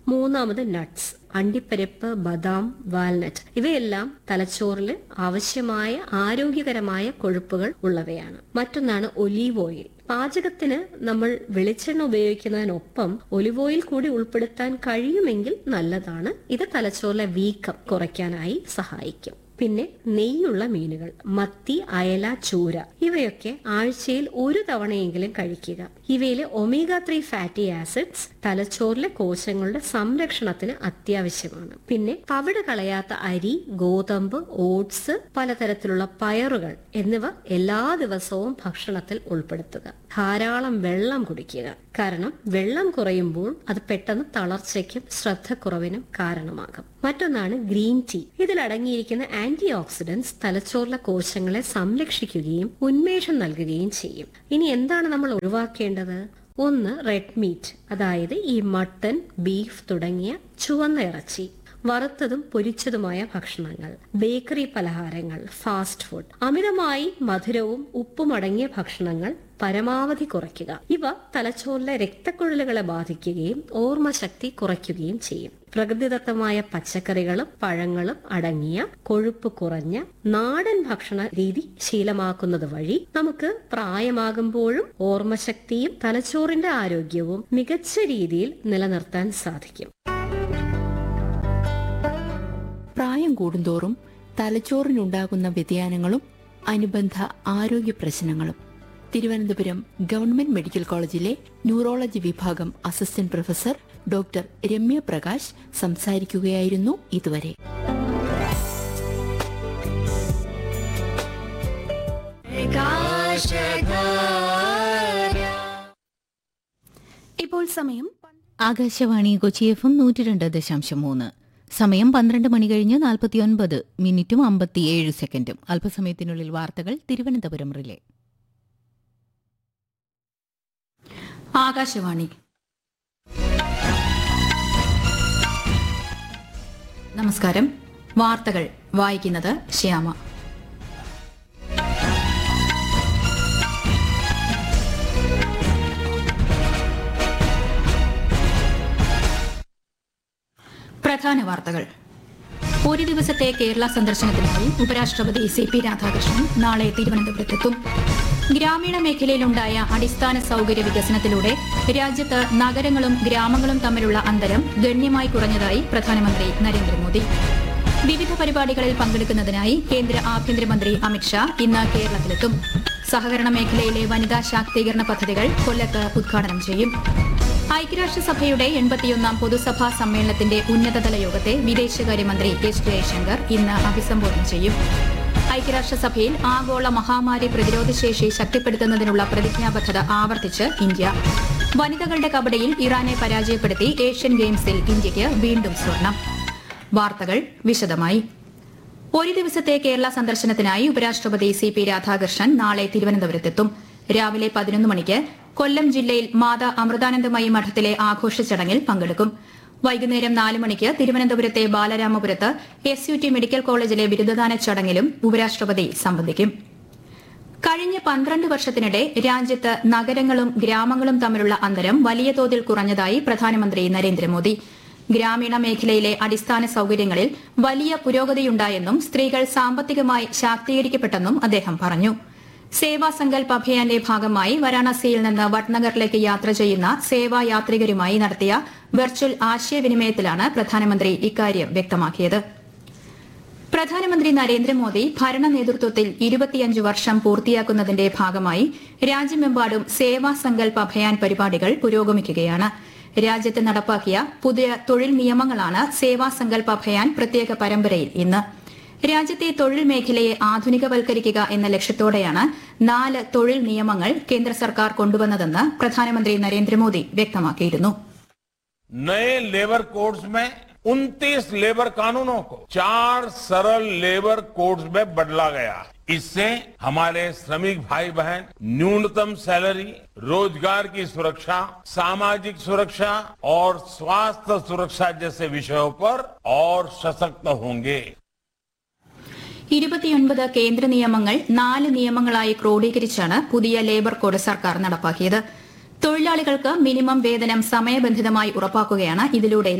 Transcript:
മൂന്നാമത് നട്ട്സ് അണ്ടിപ്പരിപ്പ് ബദാം വാൽനട്ട് ഇവയെല്ലാം തലച്ചോറിൽ ആവശ്യമായ ആരോഗ്യകരമായ കൊഴുപ്പുകൾ ഉള്ളവയാണ് മറ്റൊന്നാണ് ഒലീവ് ഓയിൽ പാചകത്തിന് നമ്മൾ വെളിച്ചെണ്ണ ഉപയോഗിക്കുന്നതിനൊപ്പം ഒലിവ് ഓയിൽ കൂടി ഉൾപ്പെടുത്താൻ കഴിയുമെങ്കിൽ നല്ലതാണ് ഇത് തലച്ചോറിലെ വീക്കം കുറയ്ക്കാനായി സഹായിക്കും പിന്നെ നെയ്യുള്ള മീനുകൾ മത്തി അയല ചൂര ഇവയൊക്കെ ആഴ്ചയിൽ ഒരു തവണയെങ്കിലും കഴിക്കുക ഇവയിലെ ഒമേഗ ത്രീ ഫാറ്റി ആസിഡ്സ് തലച്ചോറിലെ കോശങ്ങളുടെ സംരക്ഷണത്തിന് അത്യാവശ്യമാണ് പിന്നെ തവിട് കളയാത്ത അരി ഗോതമ്പ് ഓട്സ് പലതരത്തിലുള്ള പയറുകൾ എന്നിവ എല്ലാ ദിവസവും ഭക്ഷണത്തിൽ ഉൾപ്പെടുത്തുക ധാരാളം വെള്ളം കുടിക്കുക കാരണം വെള്ളം കുറയുമ്പോൾ അത് പെട്ടെന്ന് തളർച്ചയ്ക്കും ശ്രദ്ധക്കുറവിനും കാരണമാകും മറ്റൊന്നാണ് ഗ്രീൻ ടീ ഇതിൽ അടങ്ങിയിരിക്കുന്ന ആന്റി ഓക്സിഡന്റ്സ് തലച്ചോറിലെ കോശങ്ങളെ സംരക്ഷിക്കുകയും ഉന്മേഷം നൽകുകയും ചെയ്യും ഇനി എന്താണ് നമ്മൾ ഒഴിവാക്കേണ്ടത് ഒന്ന് റെഡ് മീറ്റ് അതായത് ഈ മട്ടൺ ബീഫ് തുടങ്ങിയ ചുവന്ന ഇറച്ചി വറുത്തതും പൊരിച്ചതുമായ ഭക്ഷണങ്ങൾ ബേക്കറി പലഹാരങ്ങൾ ഫാസ്റ്റ് ഫുഡ് അമിതമായി മധുരവും ഉപ്പും അടങ്ങിയ ഭക്ഷണങ്ങൾ പരമാവധി കുറയ്ക്കുക ഇവ തലച്ചോറിലെ രക്തക്കുഴലുകളെ ബാധിക്കുകയും ഓർമ്മശക്തി കുറയ്ക്കുകയും ചെയ്യും പ്രകൃതിദത്തമായ പച്ചക്കറികളും പഴങ്ങളും അടങ്ങിയ കൊഴുപ്പ് കുറഞ്ഞ നാടൻ ഭക്ഷണ രീതി ശീലമാക്കുന്നത് വഴി നമുക്ക് പ്രായമാകുമ്പോഴും ഓർമ്മശക്തിയും തലച്ചോറിന്റെ ആരോഗ്യവും മികച്ച രീതിയിൽ നിലനിർത്താൻ സാധിക്കും പ്രായം കൂടുന്തോറും തലച്ചോറിനുണ്ടാകുന്ന വ്യതിയാനങ്ങളും അനുബന്ധ ആരോഗ്യ പ്രശ്നങ്ങളും തിരുവനന്തപുരം ഗവൺമെന്റ് മെഡിക്കൽ കോളേജിലെ ന്യൂറോളജി വിഭാഗം assistant professor doctor Ramya Prakash സംസാരിക്കുകയായിരുന്നു ഇതുവരെ ഇപ്പോൾ സമയം ആകാശവാണി കൊച്ചി എഫ് എം നൂറ്റി രണ്ട് ദശാംശം മൂന്ന് സമയം പന്ത്രണ്ട് മണി കഴിഞ്ഞ് നാൽപ്പത്തിയൊൻപത് മിനിറ്റും അമ്പത്തിയേഴ് സെക്കൻഡും അല്പസമയത്തിനുള്ളിൽ വാർത്തകൾ തിരുവനന്തപുരം റിലേ ആകാശവാണി നമസ്കാരം വാർത്തകൾ വായിക്കുന്നത് ശ്യാമ പ്രധാന വാർത്തകൾ ഒരു ദിവസത്തെ കേരള സന്ദർശനത്തിനായി ഉപരാഷ്ട്രപതി സി പി രാധാകൃഷ്ണൻ നാളെ തിരുവനന്തപുരത്തെത്തും ഗ്രാമീണ മേഖലയിലുണ്ടായ അടിസ്ഥാന സൗകര്യ വികസനത്തിലൂടെ രാജ്യത്ത് നഗരങ്ങളും ഗ്രാമങ്ങളും തമ്മിലുള്ള അന്തരം ഗണ്യമായി കുറഞ്ഞതായി പ്രധാനമന്ത്രി നരേന്ദ്രമോദി വിവിധ പരിപാടികളിൽ പങ്കെടുക്കുന്നതിനായി കേന്ദ്ര ആഭ്യന്തരമന്ത്രി അമിത്ഷാ ഇന്ന് കേരളത്തിലെത്തും സഹകരണ മേഖലയിലെ വനിതാ ശാക്തീകരണ പദ്ധതികൾ കൊല്ലത്ത് ഉദ്ഘാടനം ചെയ്യും ഐക്യരാഷ്ട്രസഭയുടെ എൺപത്തിയൊന്നാം പൊതുസഭാ സമ്മേളനത്തിന്റെ ഉന്നതതല യോഗത്തെ വിദേശകാര്യമന്ത്രി എസ് ജയശങ്കർ ഇന്ന് അഭിസംബോധന ചെയ്യും ഐക്യരാഷ്ട്രസഭയിൽ ആഗോള മഹാമാരി പ്രതിരോധശേഷി ശക്തിപ്പെടുത്തുന്നതിനുള്ള പ്രതിജ്ഞാബദ്ധത ആവർത്തിച്ച് ഇന്ത്യ വനിതകളുടെ കബഡിയിൽ ഇറാനെ പരാജയപ്പെടുത്തി ഏഷ്യൻ ഗെയിംസിൽ ഇന്ത്യയ്ക്ക് വീണ്ടും സ്വർണം വാർത്തകൾ വിശദമായി ഒരു ദിവസത്തെ കേരള സന്ദർശനത്തിനായി ഉപരാഷ്ട്രപതി സി പി രാധാകൃഷ്ണൻ നാളെ തിരുവനന്തപുരത്തെത്തും രാവിലെ പതിനൊന്ന് മണിക്ക് കൊല്ലം ജില്ലയിൽ മാതാ അമൃതാനന്ദമയി മഠത്തിലെ ആഘോഷ ചടങ്ങിൽ പങ്കെടുക്കും വൈകുന്നേരം നാല് മണിക്ക് തിരുവനന്തപുരത്തെ ബാലരാമപുരത്ത് എസ് യു ടി മെഡിക്കൽ കോളേജിലെ ബിരുദദാന ചടങ്ങിലും ഉപരാഷ്ട്രപതി സംബന്ധിക്കും കഴിഞ്ഞ പന്ത്രണ്ട് വർഷത്തിനിടെ രാജ്യത്ത് നഗരങ്ങളും ഗ്രാമങ്ങളും തമ്മിലുള്ള അന്തരം വലിയ തോതിൽ കുറഞ്ഞതായി പ്രധാനമന്ത്രി നരേന്ദ്രമോദി ഗ്രാമീണ മേഖലയിലെ അടിസ്ഥാന സൌകര്യങ്ങളിൽ വലിയ പുരോഗതിയുണ്ടായെന്നും സ്ത്രീകൾ സാമ്പത്തികമായി ശാക്തീകരിക്കപ്പെട്ടെന്നും അദ്ദേഹം പറഞ്ഞു സേവാ സങ്കൽപ് അഭിയാന്റെ ഭാഗമായി വാരാണസിയിൽ നിന്ന് വട്നഗറിലേക്ക് യാത്ര ചെയ്യുന്ന സേവാ യാത്രികരുമായി നടത്തിയ വെർച്വൽ ആശയവിനിമയത്തിലാണ് പ്രധാനമന്ത്രി ഇക്കാര്യം വ്യക്തമാക്കിയത് പ്രധാനമന്ത്രി നരേന്ദ്രമോദി ഭരണ നേതൃത്വത്തിൽ ഇരുപത്തിയഞ്ച് വർഷം പൂർത്തിയാക്കുന്നതിന്റെ ഭാഗമായി രാജ്യമെമ്പാടും സേവാ സങ്കൽപ് അഭിയാൻ പരിപാടികൾ പുരോഗമിക്കുകയാണ് രാജ്യത്ത് നടപ്പാക്കിയ പുതിയ തൊഴിൽ നിയമങ്ങളാണ് സേവാ സങ്കൽപ് അഭിയാൻ പ്രത്യേക പരമ്പരയിൽ ഇന്ന് രാജ്യത്തെ തൊഴിൽ മേഖലയെ ആധുനികവൽക്കരിക്കുക എന്ന ലക്ഷ്യത്തോടെയാണ് നാല് തൊഴിൽ നിയമങ്ങൾ കേന്ദ്ര സർക്കാർ കൊണ്ടുവന്നതെന്ന് പ്രധാനമന്ത്രി നരേന്ദ്രമോദി വ്യക്തമാക്കിയിരുന്നു नए लेबर कोड्स में 29 लेबर कानूनों को चार सरल लेबर कोड्स में बदला गया इससे हमारे श्रमिक भाई बहन न्यूनतम सैलरी रोजगार की सुरक्षा सामाजिक सुरक्षा और स्वास्थ्य सुरक्षा जैसे विषयों पर और सशक्त होंगे ഇരുപത്തിയൊൻപത് കേന്ദ്ര നിയമങ്ങൾ നാല് നിയമങ്ങളായി ക്രോഡീകരിച്ചാണ് പുതിയ ലേബർ കോഡ് സർക്കാർ നടപ്പാക്കിയത് തൊഴിലാളികൾക്ക് മിനിമം വേതനം സമയബന്ധിതമായി ഉറപ്പാക്കുകയാണ് ഇതിലൂടെ